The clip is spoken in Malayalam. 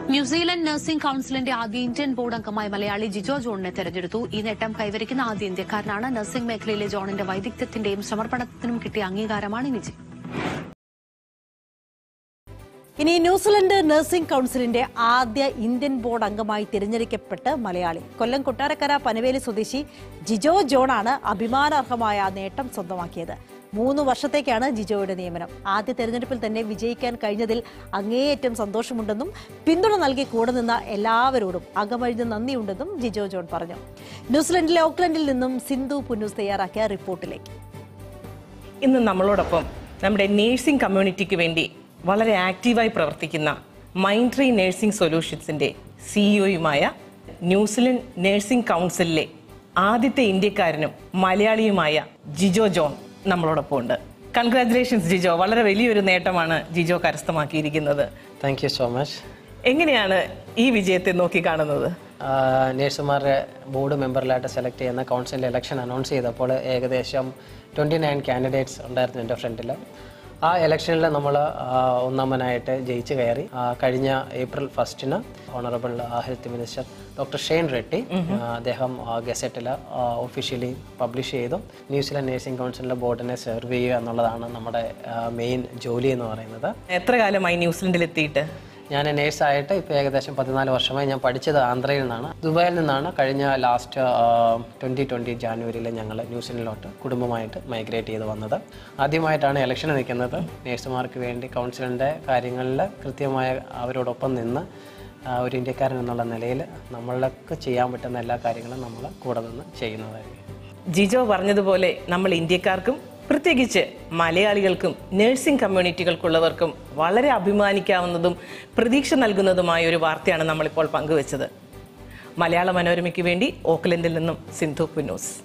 ന്യൂസിലൻഡ് നഴ്സിംഗ് കൌൺസിലിന്റെ ആദ്യ ഇന്ത്യൻ ബോർഡ് അംഗമായി മലയാളി ജിജോ ജോണിനെ തെരഞ്ഞെടുത്തു ഈ നേട്ടം കൈവരിക്കുന്ന ആദ്യ ഇന്ത്യക്കാരനാണ് നഴ്സിംഗ് മേഖലയിലെ ജോണിന്റെ വൈദഗ്ധ്യത്തിന്റെയും സമർപ്പണത്തിനും കിട്ടിയ അംഗീകാരമാണ് ഈ വിജയം ഇനി ന്യൂസിലൻഡ് നഴ്സിംഗ് കൌൺസിലിന്റെ ആദ്യ ഇന്ത്യൻ ബോർഡ് അംഗമായി തിരഞ്ഞെടുക്കപ്പെട്ട് മലയാളി കൊല്ലം കൊട്ടാരക്കര പനവേലി സ്വദേശി ജിജോ ജോണാണ് അഭിമാനാർഹമായ ആ നേട്ടം സ്വന്തമാക്കിയത് മൂന്ന് വർഷത്തേക്കാണ് ജിജോയുടെ നിയമനം ആദ്യ തെരഞ്ഞെടുപ്പിൽ തന്നെ വിജയിക്കാൻ കഴിഞ്ഞതിൽ അങ്ങേയറ്റം സന്തോഷമുണ്ടെന്നും പിന്തുണ നൽകി കൂടെ നിന്ന എല്ലാവരോടും അകമഴിഞ്ഞ് നന്ദിയുണ്ടെന്നും ജിജോ ജോൺ പറഞ്ഞു ന്യൂസിലൻഡിലെ ഓക്ലൻഡിൽ നിന്നും സിന്ധു പുന്നൂസ് തയ്യാറാക്കിയ റിപ്പോർട്ടിലേക്ക് ഇന്ന് നമ്മളോടൊപ്പം നമ്മുടെ നേഴ്സിംഗ് കമ്മ്യൂണിറ്റിക്ക് വേണ്ടി വളരെ ആക്റ്റീവായി പ്രവർത്തിക്കുന്ന മൈൻഡ് ട്രീ നേഴ്സിംഗ് സൊല്യൂഷൻസിന്റെ സിഇഒയുമായ ന്യൂസിലൻഡ് നേഴ്സിംഗ് കൗൺസിലിലെ ആദ്യത്തെ ഇന്ത്യക്കാരനും മലയാളിയുമായ ജിജോ ജോൺ നമ്മളോടൊപ്പം ഉണ്ട് കൺഗ്രാറ്റുലേഷൻസ് ജിജോ വളരെ വലിയൊരു നേട്ടമാണ് ജിജോ കരസ്ഥമാക്കിയിരിക്കുന്നത് താങ്ക് യു സോ മച്ച് എങ്ങനെയാണ് ഈ വിജയത്തെ നോക്കിക്കാണുന്നത് നേഴ്സുമാരുടെ ബോർഡ് മെമ്പറിലായിട്ട് സെലക്ട് ചെയ്യുന്ന കൗൺസിൽ ഇലക്ഷൻ അനൗൺസ് ചെയ്തപ്പോൾ ഏകദേശം ട്വൻറ്റി നയൻ കാൻഡിഡേറ്റ്സ് ഉണ്ടായിരുന്നു എൻ്റെ ഫ്രണ്ടിൽ ആ ഇലക്ഷനിൽ നമ്മൾ ഒന്നാമനായിട്ട് ജയിച്ച് കയറി ആ, കഴിഞ്ഞ ഏപ്രിൽ ഫസ്റ്റിന് honourable health minister doctor Shane Reti ആ, അദ്ദേഹം ഗസറ്റിൽ ഒഫീഷ്യലി പബ്ലിഷ് ചെയ്തു ന്യൂസിലൻഡ് നേഴ്സിംഗ് കൗൺസിലിൻ്റെ ബോർഡിനെ സെർവ് ചെയ്യുക എന്നുള്ളതാണ് നമ്മുടെ മെയിൻ ജോലി എന്ന് പറയുന്നത് എത്ര കാലമായി ന്യൂസിലൻഡിൽ എത്തിയിട്ട് ഞാൻ നേഴ്സായിട്ട് ഇപ്പോൾ ഏകദേശം പതിനാല് വർഷമായി ഞാൻ പഠിച്ചത് ആന്ധ്രയിൽ നിന്നാണ് ദുബായിൽ നിന്നാണ് കഴിഞ്ഞ ലാസ്റ്റ് ട്വൻറ്റി ട്വൻറ്റി ജാനുവരിയിൽ ഞങ്ങൾ ന്യൂസിലൻഡിലോട്ട് കുടുംബമായിട്ട് മൈഗ്രേറ്റ് ചെയ്ത് വന്നത് ആദ്യമായിട്ടാണ് ഇലക്ഷൻ നിൽക്കുന്നത് നേഴ്സുമാർക്ക് വേണ്ടി കൗൺസിലിൻ്റെ കാര്യങ്ങളിൽ കൃത്യമായ അവരോടൊപ്പം നിന്ന് ആ, ഒരു ഇന്ത്യക്കാരൻ എന്നുള്ള നിലയിൽ നമ്മൾക്ക് ചെയ്യാൻ പറ്റുന്ന എല്ലാ കാര്യങ്ങളും നമ്മൾ കൂടെ നിന്ന് ചെയ്യുന്നതായിരിക്കും ജിജോ പറഞ്ഞതുപോലെ നമ്മൾ ഇന്ത്യക്കാർക്കും പ്രത്യേകിച്ച് മലയാളികൾക്കും നഴ്സിംഗ് കമ്മ്യൂണിറ്റികൾക്കുള്ളവർക്കും വളരെ അഭിമാനിക്കാവുന്നതും പ്രതീക്ഷ നൽകുന്നതുമായ ഒരു വാർത്തയാണ് നമ്മളിപ്പോൾ പങ്കുവച്ചത് മലയാള മനോരമയ്ക്ക് വേണ്ടി ഓക്ലൻഡിൽ നിന്നും സിന്ധു പുന്നൂസ്